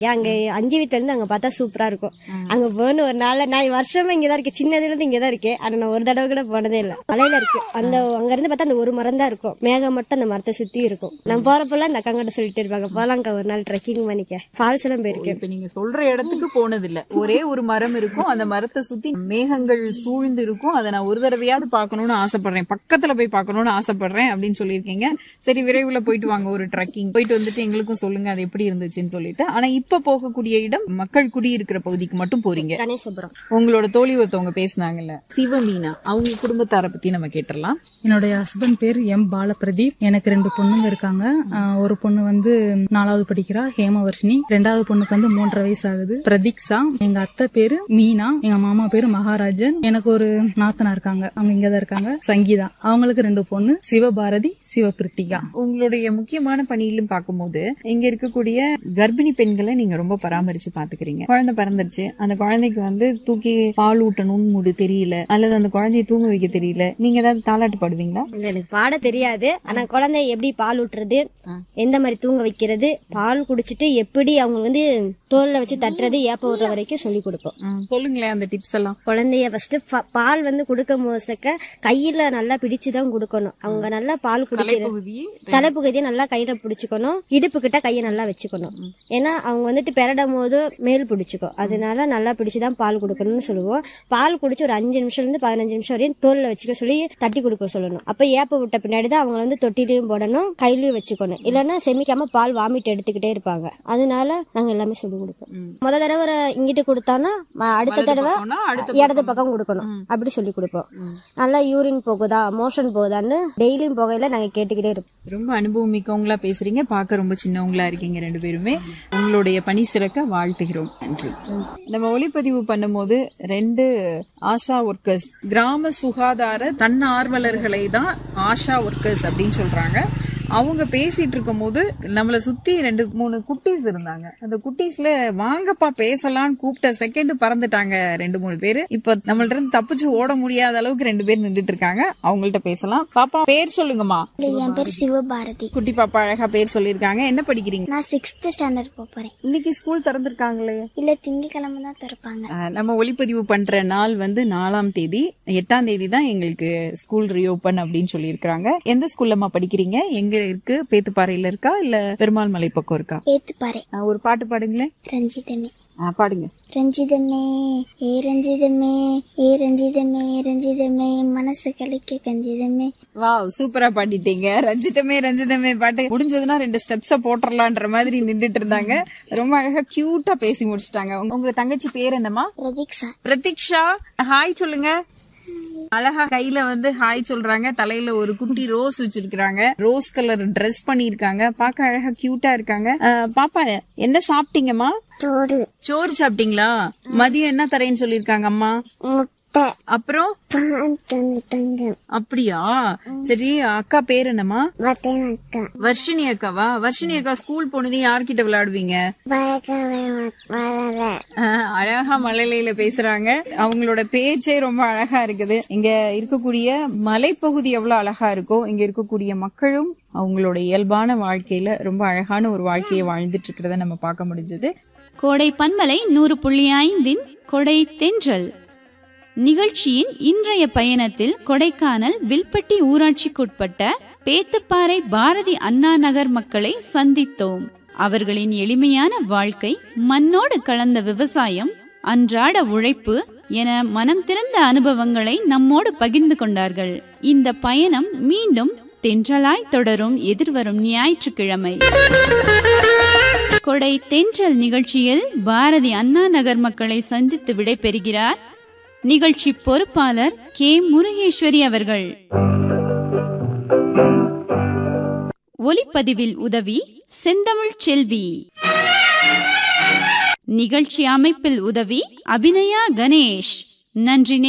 அங்க அஞ்சு வீட்டுல இருந்து அங்க பார்த்தா சூப்பரா இருக்கும் அங்க போன ஒரு நாள் நான் வருஷமா இங்கதான் இருக்கேன் சின்னதுல இருந்து இங்கதான் இருக்கேன் ஆனா நான் ஒரு தடவை கூட போனதே இல்ல மலையில இருக்கு அந்த அங்க இருந்து பார்த்தா அந்த ஒரு மரம் தான் இருக்கும் மேகம் மட்டும் அந்த மரத்தை சுத்தி இருக்கும் நான் போறப்பெல்லாம் அந்த அக்காங்கிட்ட சொல்லிட்டு இருப்பாங்க போலாங்க ஒரு நாள் ட்ரெக்கிங் பண்ணிக்க ஃபால்ஸ் எல்லாம் போயிருக்கேன் இப்ப நீங்க சொல்ற இடத்துக்கு போனது இல்ல ஒரே ஒரு மரம் இருக்கும் அந்த மரத்தை சுத்தி மேகங்கள் சூழ்ந்து இருக்கும் அதை நான் ஒரு தடவையாவது பார்க்கணும்னு ஆசைப்படுறேன் பக்கத்துல போய் பார்க்கணும்னு ஆசைப்படுறேன் அப்படின்னு சொல்லியிருக்கீங்க சரி விரைவுல போயிட்டு வாங்க ஒரு ட்ரக்கிங் போயிட்டு வந்துட்டு எங்களுக்கும் சொல்லுங்க அது எப்படி இருந்துச்சுன்னு சொல்லிட்டு ஆனா இப்ப போகக்கூடிய இடம் மக்கள் குடியிருக்கிற பகுதிக்கு மட்டும் போறீங்க கணேசபுரம் உங்களோட தோழி ஒருத்தவங்க பேசினாங்கல்ல சிவமீனா அவங்க குடும்பத்தார பத்தி நம்ம கேட்டுடலாம் என்னுடைய ஹஸ்பண்ட் பேர் எம் பாலபிரதீப் எனக்கு ரெண்டு பொண்ணுங்க இருக்காங்க ஆஹ் ஒரு பொண்ணு வந்து நாலாவது படிக்கிறா ஹேமவர்ஷினி ரெண்டாவது பொண்ணுக்கு வந்து மூன்றரை வயசு ஆகுது பிரதீக்ஷா எங்க அத்தை பேரு மீனா எங்க மாமா பேரு மகாராஜன் எனக்கு ஒரு நாத்தனா இருக்காங்க அவங்க இங்கதான் இருக்காங்க சங்கீதா அவங்களுக்கு ரெண்டு பொண்ணு சிவபாரதி சிவபிரித்திகா உங்களுடைய முக்கியமான பணியிலும் பார்க்கும்போது இங்க இருக்கக்கூடிய கர்ப்பிணி பெண்களை நீங்க ரொம்ப பராமரிச்சு பாத்துக்கிறீங்க குழந்தை பிறந்துருச்சு அந்த குழந்தைக்கு வந்து தூக்கி பால் ஊட்டணும்னு முடி தெரியல அல்லது அந்த குழந்தைய தூங்க வைக்க தெரியல நீங்க ஏதாவது தாலாட்டு பாடுவீங்களா இல்ல, எனக்கு பாட தெரியாது ஆனா குழந்தை எப்படி பால் ஊட்டுறது எந்த மாதிரி தூங்க வைக்கிறது பால் குடிச்சிட்டு எப்படி அவங்க வந்து தோல்ல வச்சு தட்டுறது ஏப்ப விடுற வரைக்கும் சொல்லி கொடுப்போம் ம், சொல்லுங்களேன் அந்த டிப்ஸ் எல்லாம் குழந்தைய ஃபர்ஸ்ட் பால் வந்து கொடுக்கும் போதுக்க கையில நல்லா பிடிச்சுதான் கொடுக்கணும் அவங்க நல்லா பால் குடிக்கிறது தலைப்பகுதி தலைப்பகுதியை நல்லா கையில பிடிச்சுக்கணும் இடுப்பு கிட்ட கையை நல்லா வச்சுக்கணும் ஏன்னா அவங்க வந்துட்டு பெரடும் போது மேல் பிடிச்சுக்கும் அதனால நல்லா பிடிச்சுதான் பால் கொடுக்கணும்னு சொல்லுவோம் பால் குடிச்சு ஒரு அஞ்சு நிமிஷம்ல இருந்து பதினஞ்சு நிமிஷம் வரையும் தோல்ல வச்சுக்க சொல்லி தட்டி கொடுக்க சொல்லணும் அப்ப ஏப்ப விட்ட பின்னாடி தான் அவங்க வந்து தொட்டிலையும் போடணும் கையிலயும் வச்சுக்கணும் இல்லைன்னா செமிக்காம பால் வாமிட் எடுத்துக்கிட்டே இருப்பாங்க அதனால நாங்க எல்லாமே சொல்லி கொடுப்போம் முத தடவை ஒரு இங்கிட்டு கொடுத்தோம்னா ம- அடுத்த தடவை பக்கம்னா அடுத்த இடது பக்கம் கொடுக்கணும் அப்படி சொல்லி கொடுப்போம் நல்லா யூரின் போகுதா மோஷன் போகுதான்னு டெய்லியும் போகையில நாங்க கேட்டுக்கிட்டே இருப்போம் ரொம்ப அனுபவம் மிக்கவங்களா பேசுறீங்க பார்க்க ரொம்ப சின்னவங்களா இருக்கீங்க ரெண்டு பேருமே உங்களுடைய பணி சிறக்க வாழ்த்துகிறோம் நன்றி நம்ம ஒளிப்பதிவு பண்ணும்போது ரெண்டு ஆஷா ஒர்க்கர்ஸ் கிராம சுகாதார தன்னார்வலர்களை தான் ஆஷா ஒர்க்கர்ஸ் அப்படின்னு சொல்றாங்க அவங்க பேசிட்டு இருக்கும்போது நம்மள சுத்தி ரெண்டு மூணு குட்டீஸ் இருந்தாங்க அந்த குட்டீஸ்ல வாங்கப்பா பேசலாம்னு கூப்பிட்ட செகண்ட் பறந்துட்டாங்க ரெண்டு மூணு பேரு இப்ப நம்மள்ட்ட இருந்து தப்பிச்சு ஓட முடியாத அளவுக்கு ரெண்டு பேர் நின்றுட்டு இருக்காங்க அவங்கள்ட்ட பேசலாம் பாப்பா பேர் சொல்லுங்கம்மா என் பேர் சிவபாரதி குட்டி பாப்பா அழகா பேர் சொல்லியிருக்காங்க என்ன படிக்கிறீங்க நான் சிக்ஸ்த் ஸ்டாண்டர்ட் போக போறேன் இன்னைக்கு ஸ்கூல் திறந்திருக்காங்களே இல்ல திங்கக்கிழமை தான் திறப்பாங்க ஆஹ் நம்ம ஒளிப்பதிவு பண்ற நாள் வந்து நாலாம் தேதி எட்டாம் தேதி தான் எங்களுக்கு ஸ்கூல் ரீஓபன் அப்படின்னு சொல்லியிருக்காங்க எந்த ஸ்கூல்லம்மா படிக்கிறீங்க எங்க இருக்கு பேத்துப்பாறையில இருக்கா இல்ல பெருமாள் மலை பக்கம் இருக்கா பேத்துப்பாறை ஆஹ் ஒரு பாட்டு பாடுங்களேன் ரஞ்சிதமே ஆஹ் பாடுங்க ரஞ்சிதமே ஏ ரஞ்சிதமே ஏ ரஞ்சிதமே ரஞ்சிதமே மனசு கழிக்க கஞ்சிதமே வாவ் சூப்பரா பாடிட்டீங்க ரஞ்சிதமே ரஞ்சிதமே பாட்டு முடிஞ்சதுன்னா ரெண்டு ஸ்டெப்ஸ போட்டுறலான்ற மாதிரி நின்றுட்டு இருந்தாங்க ரொம்ப அழகா கியூட்டா பேசி முடிச்சிட்டாங்க உங்க- உங்க தங்கச்சி பேர் என்னம்மா பிரதீக்ஷா பிரதீக்ஷா ஹாய் சொல்லுங்க அழகா கையில வந்து ஹாய் சொல்றாங்க தலையில ஒரு குட்டி ரோஸ் வச்சிருக்காங்க ரோஸ் கலர் Dress பண்ணிருக்காங்க பார்க்க அழகா கியூட்டா இருக்காங்க அஹ், பாப்பா என்ன சாப்பிட்டீங்கம்மா தோடு சோறு சாப்பிட்டீங்களா மதியம் என்ன தரேன்னு சொல்லிருக்காங்க அம்மா முட்டை அப்புறம் பால் தந்து தங்கம் அப்படியா சரி அக்கா பேர் என்னம்மா வத்தேன் அக்கா வர்ஷினி அக்காவா வர்ஷினி அக்கா ஸ்கூல் போனது யார்கிட்ட விளையாடுவீங்க வளர்க்க வளர ஆஹ், அழகா மலையில பேசுறாங்க அவங்களோட பேச்சே ரொம்ப அழகா இருக்குது இங்க இருக்கக்கூடிய மலைப்பகுதி எவ்வளவு அழகா இருக்கோ இங்க இருக்கக்கூடிய மக்களும் அவங்களோட இயல்பான வாழ்க்கையில ரொம்ப அழகான ஒரு வாழ்க்கையை வாழ்ந்துட்டு இருக்கிறத நம்ம பார்க்க முடிஞ்சது கோடை பன்மலை நூறு புள்ளி ஐந்தின் கொடை தென்றல் நிகழ்ச்சியின் இன்றைய பயணத்தில் கொடைக்கானல் வில்பட்டி ஊராட்சிக்குட்பட்ட பேத்துப்பாறை பாரதி அண்ணா நகர் மக்களை சந்தித்தோம் அவர்களின் எளிமையான வாழ்க்கை மண்ணோடு கலந்த விவசாயம் அன்றாட உழைப்பு என மனம் திறந்த அனுபவங்களை நம்மோடு பகிர்ந்து கொண்டார்கள் இந்த பயணம் மீண்டும் தென்றலாய் தொடரும் எதிர்வரும் ஞாயிற்றுக்கிழமை கொடை தென்றல் நிகழ்ச்சியில் பாரதி அண்ணா நகர் மக்களை சந்தித்து விடைபெறுகிறார் நிகழ்ச்சி பொறுப்பாளர் கே முருகேஸ்வரி அவர்கள் ஒலிப்பதிவில் உதவி செந்தமிழ் செல்வி நிகழ்ச்சி அமைப்பில் உதவி அபிநயா கணேஷ் நன்றி